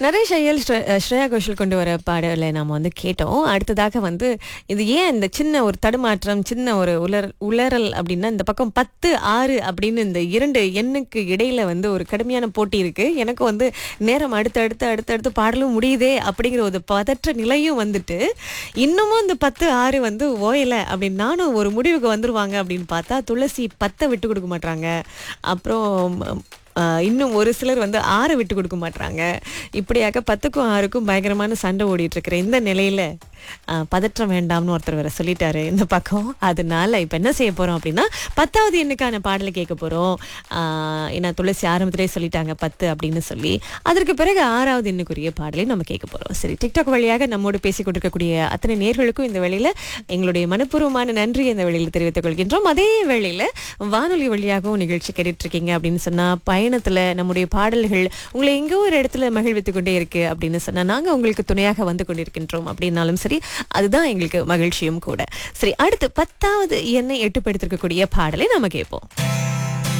நரேஷ் ஐயல் ஸ்ரே- அஹ் ஸ்ரேயா கோஷல் கொண்டு வர பாடலை நாம வந்து கேட்டோம் அடுத்ததாக வந்து இது ஏன் இந்த சின்ன ஒரு தடுமாற்றம் சின்ன ஒரு உலர் உளறல் அப்படின்னா இந்த பக்கம் பத்து ஆறு அப்படின்னு இந்த இரண்டு எண்ணுக்கு இடையில வந்து ஒரு கடுமையான போட்டி இருக்கு எனக்கு வந்து நேரம் அடுத்து அடுத்து அடுத்து அடுத்து பாடலும் முடியுதே அப்படிங்கிற ஒரு பதற்ற நிலையும் வந்துட்டு இன்னமும் இந்த பத்து ஆறு வந்து ஓயலை அப்படின்னு நானும் ஒரு முடிவுக்கு வந்துருவாங்க அப்படின்னு பார்த்தா துளசி பத்தை விட்டு கொடுக்க மாட்டாங்க அப்புறம் ஆஹ் இன்னும் ஒரு சிலர் வந்து ஆறை விட்டு கொடுக்க மாட்றாங்க இப்படியாக பத்துக்கும் ஆறுக்கும் பயங்கரமான சண்டை ஓடிட்டு இருக்கிற இந்த நிலையில ஆஹ் பதற்றம் வேண்டாம்னு ஒருத்தர் வேற சொல்லிட்டாரு இந்த பக்கம் அதனால இப்ப என்ன செய்ய போறோம் அப்படின்னா பத்தாவது எண்ணுக்கான பாடலை கேட்க போறோம் ஆஹ் ஏன்னா துளசி ஆரம்பத்திலே சொல்லிட்டாங்க பத்து அப்படின்னு சொல்லி அதற்கு பிறகு ஆறாவது எண்ணுக்குரிய பாடலை நம்ம கேட்க போறோம் சரி டிக்டாக் வழியாக நம்மோடு பேசிக் கொண்டிருக்கக்கூடிய அத்தனை நேர்களுக்கும் இந்த வேளையில எங்களுடைய மனப்பூர்வமான நன்றி இந்த வேளையில் தெரிவித்துக் கொள்கின்றோம் அதே வேளையில வானொலி வழியாகவும் நிகழ்ச்சி கேட்டுட்டு இருக்கீங்க அப்படின்னு சொன்னா பயணத்துல நம்முடைய பாடல்கள் உங்களை எங்கோ ஒரு இடத்துல மகிழ்வித்துக் கொண்டே இருக்கு அப்படின்னு சொன்னா நாங்க உங்களுக்கு துணையாக வந்து கொண்டிருக்கின்றோம் அப்படின்னாலும் சரி அதுதான் எங்களுக்கு மகிழ்ச்சியும் கூட சரி அடுத்து பத்தாவது எண்ணை எட்டுப்படுத்திருக்கக்கூடிய பாடலை நாம கேட்போம்